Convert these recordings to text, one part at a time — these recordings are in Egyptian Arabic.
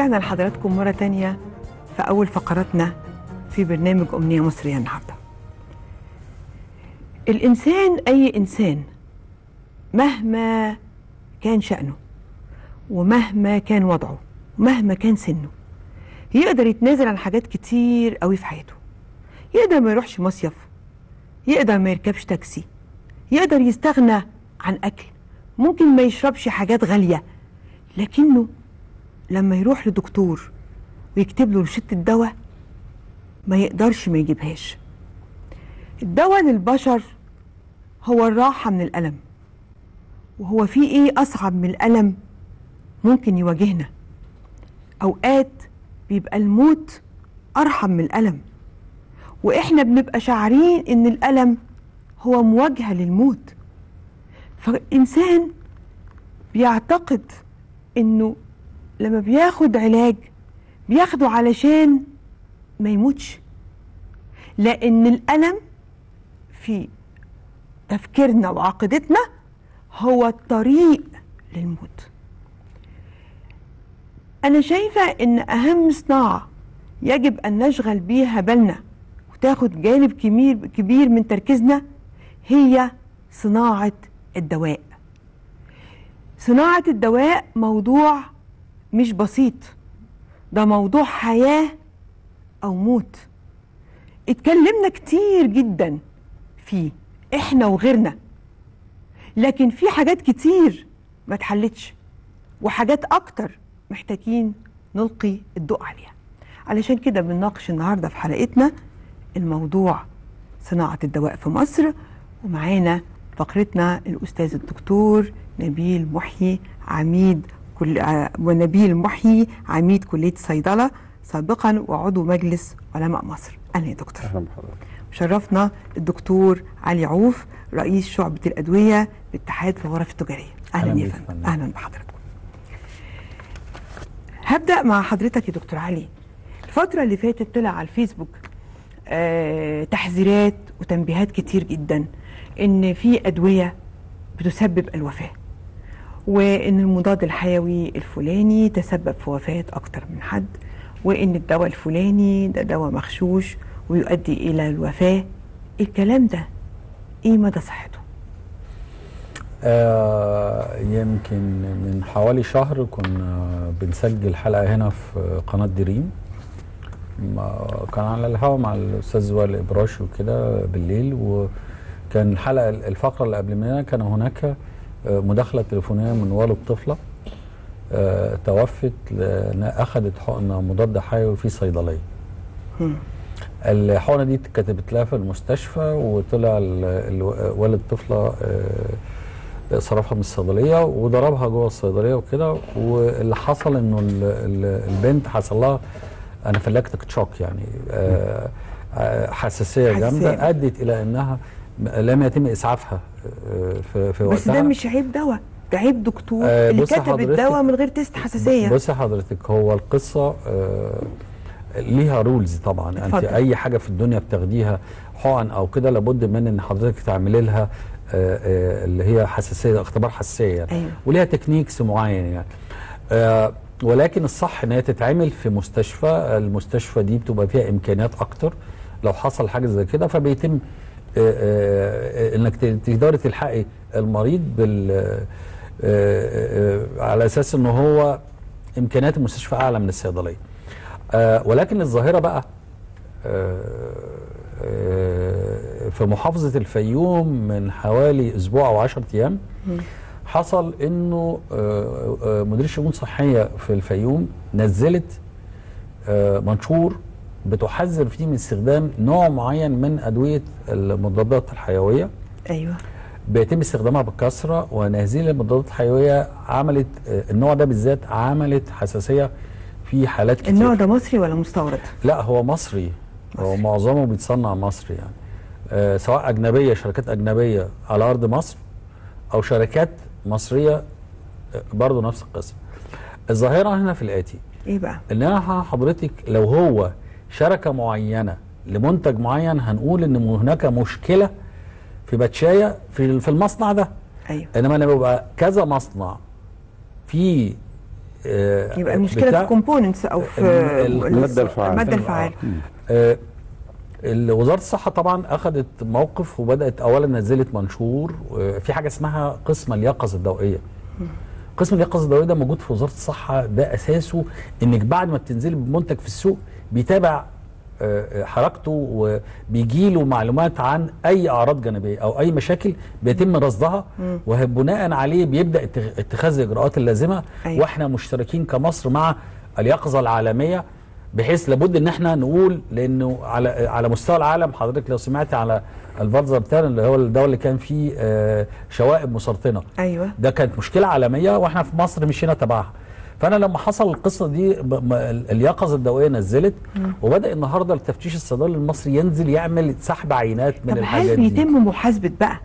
رجعنا لحضراتكم مرة تانية في أول فقراتنا في برنامج أمنية مصرية النهاردة الإنسان أي إنسان مهما كان شأنه ومهما كان وضعه ومهما كان سنه يقدر يتنازل عن حاجات كتير قوي في حياته يقدر ما يروحش مصيف يقدر ما يركبش تاكسي يقدر يستغنى عن أكل ممكن ما يشربش حاجات غالية لكنه لما يروح لدكتور ويكتب له روشته الدواء ما يقدرش ما يجيبهاش الدواء للبشر هو الراحة من الألم وهو في إيه أصعب من الألم ممكن يواجهنا أوقات بيبقى الموت أرحم من الألم وإحنا بنبقى شاعرين إن الألم هو مواجهة للموت فالإنسان بيعتقد إنه لما بياخد علاج بياخده علشان ما يموتش لأن الألم في تفكيرنا وعقيدتنا هو الطريق للموت أنا شايفة إن أهم صناعة يجب أن نشغل بيها بالنا وتاخد جانب كبير كبير من تركيزنا هي صناعة الدواء صناعة الدواء موضوع مش بسيط ده موضوع حياة أو موت اتكلمنا كتير جدا فيه احنا وغيرنا لكن في حاجات كتير ما اتحلتش وحاجات اكتر محتاجين نلقي الضوء عليها علشان كده بنناقش النهارده في حلقتنا الموضوع صناعة الدواء في مصر ومعانا فقرتنا الأستاذ الدكتور نبيل محيي عميد كل آه، ونبيل محيي عميد كلية الصيدلة سابقا وعضو مجلس علماء مصر أهلا يا دكتور اهلا بحضرتك شرفنا الدكتور علي عوف رئيس شعبة الأدوية باتحاد الغرف التجارية أهلا أهلا يا بيك فندم فندم. أهلا بحضرتك هبدأ مع حضرتك يا دكتور علي الفترة اللي فاتت طلع على الفيسبوك آه تحذيرات وتنبيهات كتير جدا إن في أدوية بتسبب الوفاة وإن المضاد الحيوي الفلاني تسبب في وفاة أكتر من حد وإن الدواء الفلاني ده دواء مغشوش ويؤدي إلى الوفاة الكلام ده إيه مدى صحته؟ آه يمكن من حوالي شهر كنا بنسجل حلقه هنا في قناه دريم ما- كان على الهوا مع الاستاذ وائل ابراشي وكده بالليل وكان الحلقه الفقره اللي قبل منها كان هناك آه، مداخله تليفونيه من والد طفله آه توفت لانها اخذت حقنه مضاد حيوي في صيدليه الحقنه دي اتكتبت لها في المستشفى وطلع ال- ال- والد الطفله آه، صرفها من الصيدليه وضربها جوه الصيدليه وكده واللي حصل انه ال- ال- البنت حصل لها انافيلاكتيك شوك يعني آه، آه، حساسيه حساسية. جامده ادت الى انها م- لم يتم اسعافها آه، في في بس وقتها ده مش عيب دواء ده عيب دكتور آه، اللي بصي كتب حضرتك- الدواء من غير تيست حساسية بصي حضرتك هو القصه آه، ليها رولز طبعا انت اتفضل. اي حاجه في الدنيا بتاخديها حقن او كده لابد من ان حضرتك تعملي لها آه، آه، اللي هي حساسيه اختبار حساسيه يعني أيوة. وليها تكنيكس معين يعني آه، ولكن الصح ان هي تتعمل في مستشفى المستشفى دي بتبقى فيها امكانيات اكتر لو حصل حاجه زي كده فبيتم آه، آه، انك ت- تقدري تلحقي المريض بال آه، آه، آه، على اساس ان هو امكانيات المستشفى اعلى من الصيدليه آه، ولكن الظاهره بقى آه، آه، في محافظه الفيوم من حوالي اسبوع او 10 ايام حصل انه آه، آه، مديريه شؤون صحيه في الفيوم نزلت آه، منشور بتحذر فيه من استخدام نوع معين من ادويه المضادات الحيويه أيوة بيتم استخدامها بكثره وان هذه المضادات الحيويه عملت آه، النوع ده بالذات عملت حساسيه في حالات كتير النوع ده مصري ولا مستورد؟ لا هو مصري هو معظمه بيتصنع مصري يعني آه سواء اجنبيه شركات اجنبيه على ارض مصر او شركات مصريه آه، برضه نفس القصه الظاهره هنا في الاتي إيه بقى؟ ان انا حضرتك لو هو شركه معينه لمنتج معين هنقول ان هناك مشكله في باتشايه في في المصنع ده أيوة انما لما يبقى كذا مصنع في آه، يبقى المشكله في بتاع- الكومبوننتس او في ال- المادة الفعالة. الماده الفعاله آه، ال- وزاره الصحه طبعا اخذت موقف وبدات اولا نزلت منشور آه، في حاجه اسمها قسم اليقظه الضوئيه قسم اليقظه الضوئيه ده موجود في وزاره الصحه ده اساسه انك بعد ما بتنزلي بمنتج في السوق بيتابع آه، آه، حركته وبيجي له معلومات عن اي اعراض جانبيه او اي مشاكل بيتم رصدها وبناء عليه بيبدا اتخ- اتخاذ الاجراءات اللازمه أيوة. واحنا مشتركين كمصر مع اليقظه العالميه بحيث لابد ان احنا نقول لانه على على مستوى العالم حضرتك لو سمعت على الفالزر بتاعنا اللي هو الدواء اللي كان فيه آه، شوائب مسرطنه ايوه ده كانت مشكله عالميه واحنا في مصر مشينا تبعها فانا لما حصل القصه دي ب- م- ال- اليقظه الدوائيه نزلت وبدا النهارده التفتيش الصيدلي المصري ينزل يعمل سحب عينات من طب الحاجات هل دي بيتم محاسبه بقى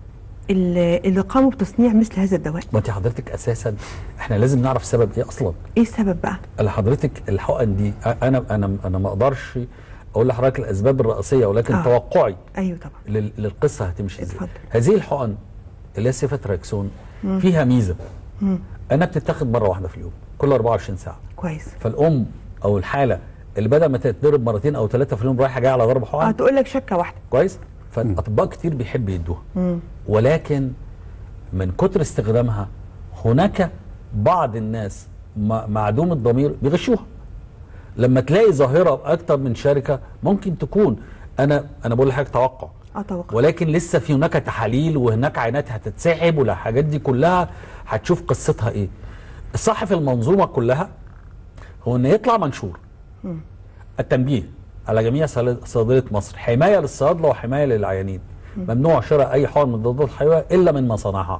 اللي اللي قاموا بتصنيع مثل هذا الدواء ما انت حضرتك اساسا احنا لازم نعرف سبب ايه اصلا ايه السبب بقى اللي حضرتك الحقن دي انا انا انا ما اقدرش اقول لحضرتك الاسباب الرئيسيه ولكن آه. آه. توقعي ايوه طبعا لل- للقصه هتمشي ازاي اتفضل. هذه الحقن اللي هي سيفتراكسون فيها ميزه انها بتتاخد مره واحده في اليوم كل 24 ساعه كويس فالام او الحاله اللي بدل ما تتضرب مرتين او ثلاثه في اليوم رايحه جايه على ضرب حقن هتقول لك شكه واحده كويس فالاطباء كتير بيحب يدوها ولكن من كتر استخدامها هناك بعض الناس م- معدوم الضمير بيغشوها لما تلاقي ظاهره اكتر من شركه ممكن تكون انا انا بقول لحضرتك توقع اتوقع ولكن لسه في هناك تحاليل وهناك عينات هتتسحب والحاجات دي كلها هتشوف قصتها ايه الصح في المنظومه كلها هو ان يطلع منشور التنبيه على جميع صيدل- صيدليه مصر حمايه للصيادله وحمايه للعيانين ممنوع شراء اي حقن من ضد الحيويه الا من مصانعها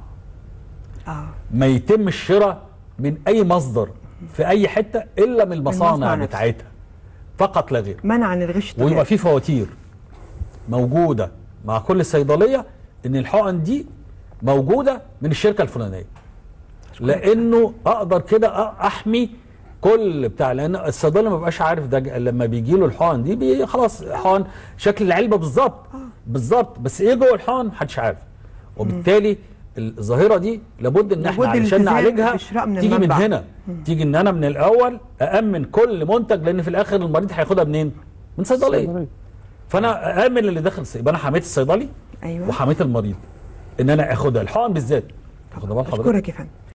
اه ما يتم الشراء من اي مصدر في اي حته الا من المصنع المصانع نفسه. بتاعتها فقط لا غير منعا للغش الطبيعي ويبقى في فواتير موجوده مع كل صيدليه ان الحقن دي موجوده من الشركه الفلانيه لانه اقدر كده أ- احمي كل بتاع لان الصيدلي ما بيبقاش عارف ده ج- لما بيجي له الحقن دي بي خلاص حقن شكل العلبه بالظبط بالظبط بس ايه جوه الحقن محدش عارف وبالتالي الظاهره دي لابد ان احنا لابد علشان الالتزام نعالجها بالشراء من تيجي من المنبع. هنا تيجي ان انا من الاول اامن كل منتج لان في الاخر المريض هياخدها منين؟ من صيدليه فانا اامن اللي داخل الصيدليه يبقى انا حميت الصيدلي ايوه وحميت المريض ان انا اخدها الحقن بالذات واخد بال حضرتك اشكرك يا فندم